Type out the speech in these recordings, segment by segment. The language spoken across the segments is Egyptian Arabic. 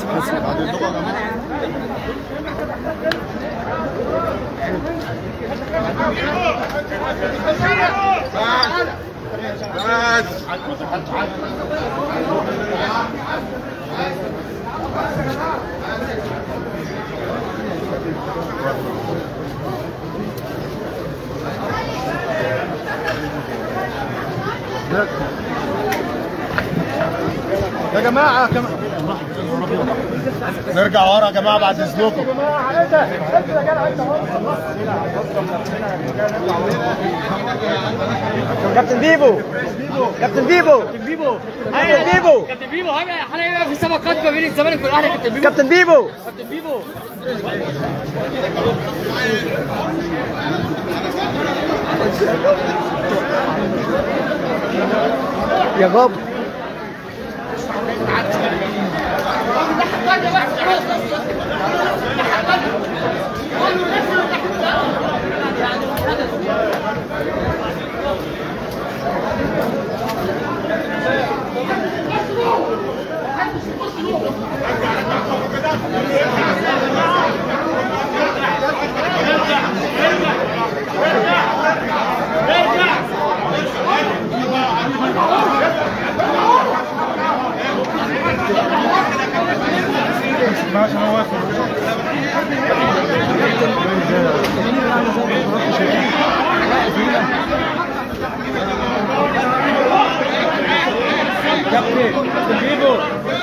حاسب حاسب يا جماعه كم... نرجع ورا يا جماعه بعد اذنكم كابتن بيبو كابتن بيبو كابتن بيبو كابتن بيبو كابتن بيبو هيبقى في صفقات ما بين الزمالك والاهلي كابتن بيبو كابتن بيبو كابتن بيبو يا بابا ماشي انا واقف كابتن كابتن بيبو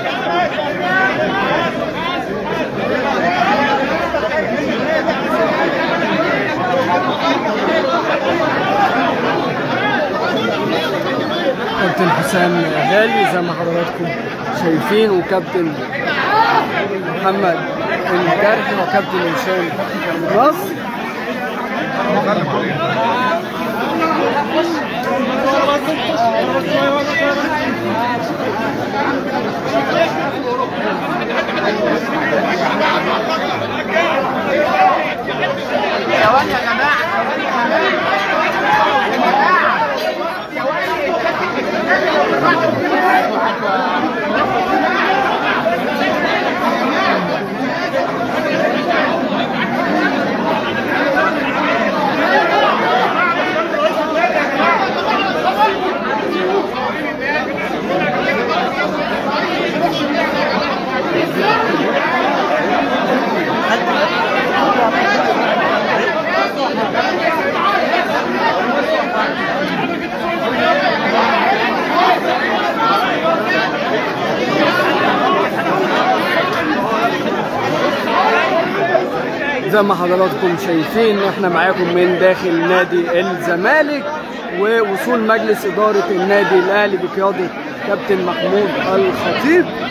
كابتن حسام غالي زي ما حضراتكم شايفين وكابتن محمد الجرحي وكابتن هشام نصر زي ما حضراتكم شايفين احنا معاكم من داخل نادي الزمالك ووصول مجلس اداره النادي الاهلي بقياده كابتن محمود الخطيب